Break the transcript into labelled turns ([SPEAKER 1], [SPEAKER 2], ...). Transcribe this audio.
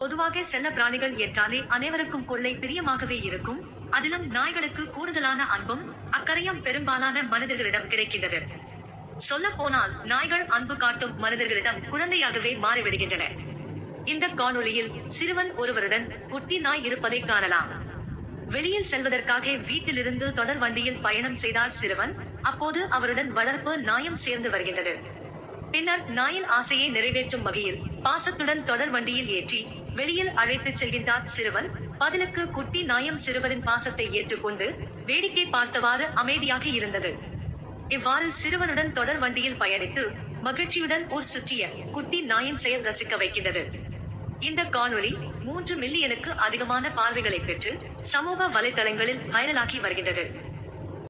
[SPEAKER 1] பொதுவாக செல்ல பிராணிகள் என்றாலே அனைவருக்கும் கொள்ளை பிரியமாகவே இருக்கும் அதிலும் நாய்களுக்கு கூடுதலான அன்பும் அக்கறையும் பெரும்பாலான மனிதர்களிடம் கிடைக்கின்றது சொல்ல போனால் நாய்கள் அன்பு காட்டும் மனிதர்களிடம் குழந்தையாகவே மாறிவிடுகின்றன இந்த காணொளியில் சிறுவன் ஒருவருடன் குட்டி நாய் இருப்பதை காணலாம் வெளியில் செல்வதற்காக வீட்டிலிருந்து தொடர் வண்டியில் பயணம் செய்தார் சிறுவன் அப்போது அவருடன் வளர்ப்பு நாயும் சேர்ந்து வருகின்றது பின்னர் நாயின் ஆசையை நிறைவேற்றும் வகையில் பாசத்துடன் தொடர் வண்டியில் ஏற்றி வெளியில் அழைத்துச் செல்கின்றார் சிறுவன் பதிலுக்கு குட்டி நாயம் சிறுவரின் பாசத்தை ஏற்றுக்கொண்டு வேடிக்கை பார்த்தவாறு அமைதியாக இருந்தது இவ்வாறு சிறுவனுடன் தொடர் வண்டியில் பயணித்து மகிழ்ச்சியுடன் ஊர் சுற்றிய குட்டி நாயின் செயல் ரசிக்க வைக்கின்றது இந்த காணொளி மூன்று மில்லியனுக்கு அதிகமான பார்வைகளை பெற்று சமூக வலைதளங்களில் வைரலாகி வருகின்றது